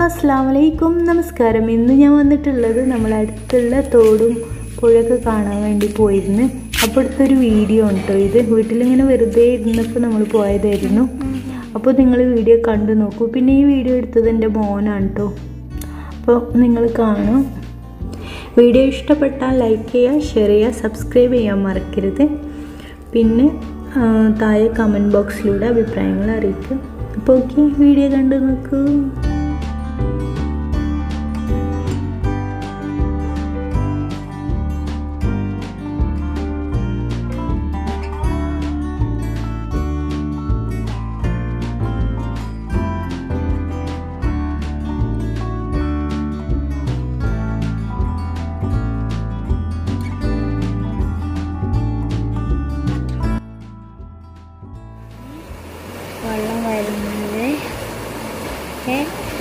hello അസ്സാം വലൈക്കും നമസ്കാരം ഇന്ന് ഞാൻ വന്നിട്ടുള്ളത് നമ്മളെ അടുത്തുള്ള തോടും പുഴയൊക്കെ കാണാൻ വേണ്ടി പോയിരുന്നു അപ്പോൾ അടുത്തൊരു വീഡിയോ ഉണ്ട് ഇത് വീട്ടിലിങ്ങനെ വെറുതെ ഇരുന്നപ്പോൾ നമ്മൾ പോയതായിരുന്നു അപ്പോൾ നിങ്ങൾ വീഡിയോ കണ്ടു നോക്കൂ പിന്നെ ഈ വീഡിയോ എടുത്തത് എൻ്റെ മോനാണ് കേട്ടോ അപ്പോൾ നിങ്ങൾ കാണും വീഡിയോ ഇഷ്ടപ്പെട്ടാൽ ലൈക്ക് ചെയ്യുക ഷെയർ ചെയ്യുക സബ്സ്ക്രൈബ് ചെയ്യാൻ മറക്കരുത് പിന്നെ ആ, താഴെ കമൻറ്റ് ബോക്സിലൂടെ അഭിപ്രായങ്ങൾ അറിയിക്കുക അപ്പോൾ ഓക്കെ വീഡിയോ കണ്ടു നോക്കൂ വെള്ളം വരുന്നത് ഏ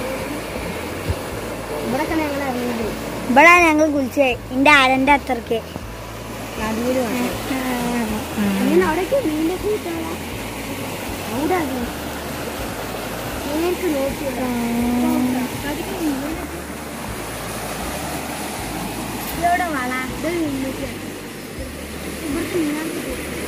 ഇവിടൊക്കെ ഞങ്ങൾ ഇറങ്ങിയത് ഇവിടെ ഞങ്ങൾ കുളിച്ചേ എന്റെ ആരന്റെ അത്രക്ക് നദിയിൽ അവിടേക്ക് മീൻ്റെ കൂട്ടാടാ അവിടെ നിങ്ങൾക്ക് ഇവിടെ വള ഇത് നിന്നിട്ട് ഇവിടുത്തെ നിങ്ങൾക്ക്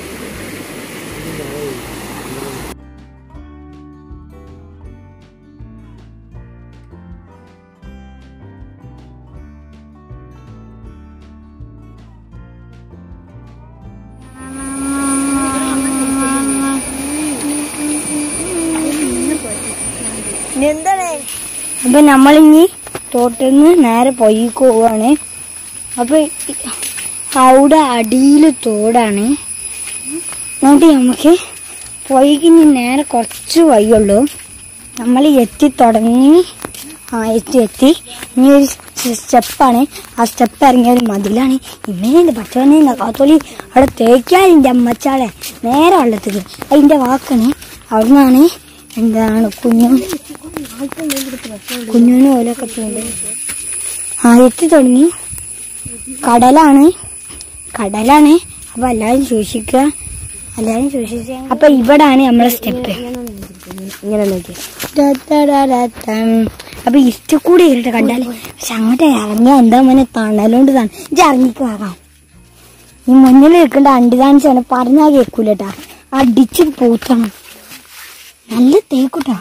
അപ്പൊ നമ്മളിനി തോട്ടിന്ന് നേരെ പൊയ്ക്ക് പോവാണ് അപ്പൊ ഈ- അവിടെ അടിയിൽ തോടാണ് എന്നിട്ട് നമുക്ക് പൊയ്ക്ക് ഇനി നേരെ കുറച്ച് വഴിയുള്ളൂ നമ്മൾ എത്തി തുടങ്ങി ആ എത്തി എത്തി ഇനി ഒരു സ്റ്റെപ്പാണ് ആ സ്റ്റെപ്പ് ഇറങ്ങിയ ഒരു മതിലാണ് ഇമ്മേന്റെ പച്ചവനെ കാത്തോലി അവിടെ തേക്കാതിൻ്റെ അമ്മച്ചാളെ നേരെ വെള്ളത്തിൽ അതിൻ്റെ വാക്കാണ് അവിടുന്നാണ് എന്താണ് കുഞ്ഞു കുഞ്ഞുവിന് ഓലൊക്കെ പോകുന്നത് ആ എത്തി തുടങ്ങി കടലാണ് കടലാണ് അപ്പൊ എല്ലാരും സൂക്ഷിക്കുക എല്ലാരും സൂക്ഷിച്ച അപ്പൊ ഇവിടാണ് നമ്മളെ സ്റ്റെപ്പ് ഇങ്ങനെ നോക്കി അപ്പൊ ഇഷ്ട കൂടി ഇരുട്ട് കണ്ടാല് പക്ഷെ അങ്ങോട്ട് ഇറങ്ങിയ എന്താ മോനെ തണലുകൊണ്ട് തന്നെ ഇജ്ജ് ഇറങ്ങിക്കാകാം ഈ മുന്നിൽ നിൽക്കേണ്ട അണ്ടിതാണിച്ചാണ് പറഞ്ഞാ കേക്കൂലട്ടാ അടിച്ച് പൂത്തണം നല്ല തേക്കൂട്ടാ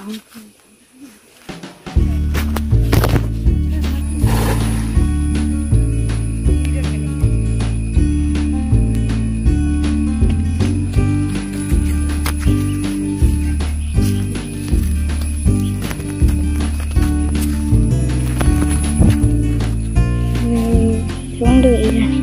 കൊണ്ട് വരികയാണ്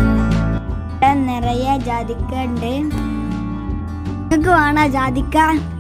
ഇവിടെ നിറയെ ജാതിക്ക ഉണ്ട് നിങ്ങൾക്ക് വേണോ ജാതിക്ക